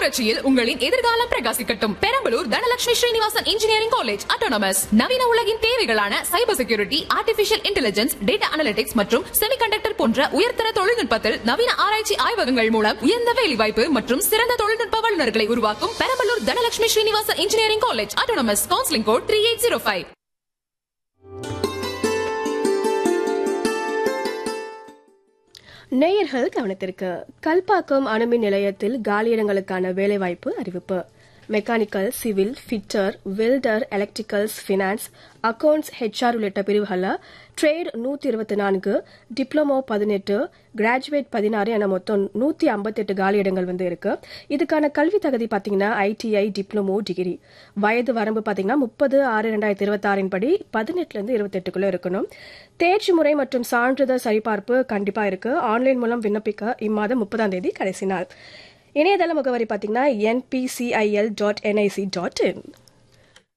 புரட்சியில் உங்களின் எதிர்காலம் பிரகாசிக்கட்டும் Perambalur Dhanalakshmi Srinivasan engineering college autonomous நவீன உலகின் தேவைகளான cyber security artificial intelligence data analytics மற்றும் செமிகண்டக்டர் போன்ற உயர்தர தொழில்நுட்பத்தில் நவீன ஆராய்ச்சி ஆய்வகங்கள் மூலம் உயர்ந்த வேலைவாய்ப்பு மற்றும் சிறந்த தொழில்நுட்ப வல்லுநர்களை உருவாக்கும் Perambalur Dhanalakshmi Srinivasan engineering college autonomous counselling code three eight zero five நேயர்கள் கவனத்திற்கு கல்பாக்கம் அணுமின் நிலையத்தில் காலியிடங்களுக்கான வேலைவாய்ப்பு அறிவிப்பு mechanical civil fitter welder electricals finance accounts HR உள்ளிட்ட பிரிவுகளில் ட்ரேட் நூற்றி இருபத்தி நான்கு டிப்ளமோ பதினெட்டு கிராஜுவேட் பதினாறு என மொத்தம் நூற்றி ஐம்பத்தெட்டு காலியிடங்கள் வந்து இருக்கு இதுக்கான கல்வி தகுதி பார்த்தீங்கன்னா ஐடிஐ டிப்ளமோ டிகிரி வயது வரம்பு பார்த்தீங்கன்னா முப்பது ஆறு ரெண்டாயிரத்தி இருபத்தாறின் படி பதினெட்டுலேருந்து இருபத்தெட்டுக்குள்ள இருக்கணும் தேர்ச்சி முறை மற்றும் சான்றிதழ் சரிபார்ப்பு கண்டிப்பாக இருக்கு ஆன்லைன் மூலம் விண்ணப்பிக்க இம்மாதம் முப்பதாம் தேதி கடைசி நாள் இணையதள முகவரி பார்த்தீங்கன்னா என்பிசிஐஎல் டாட் என்ஐசி டாட் இன்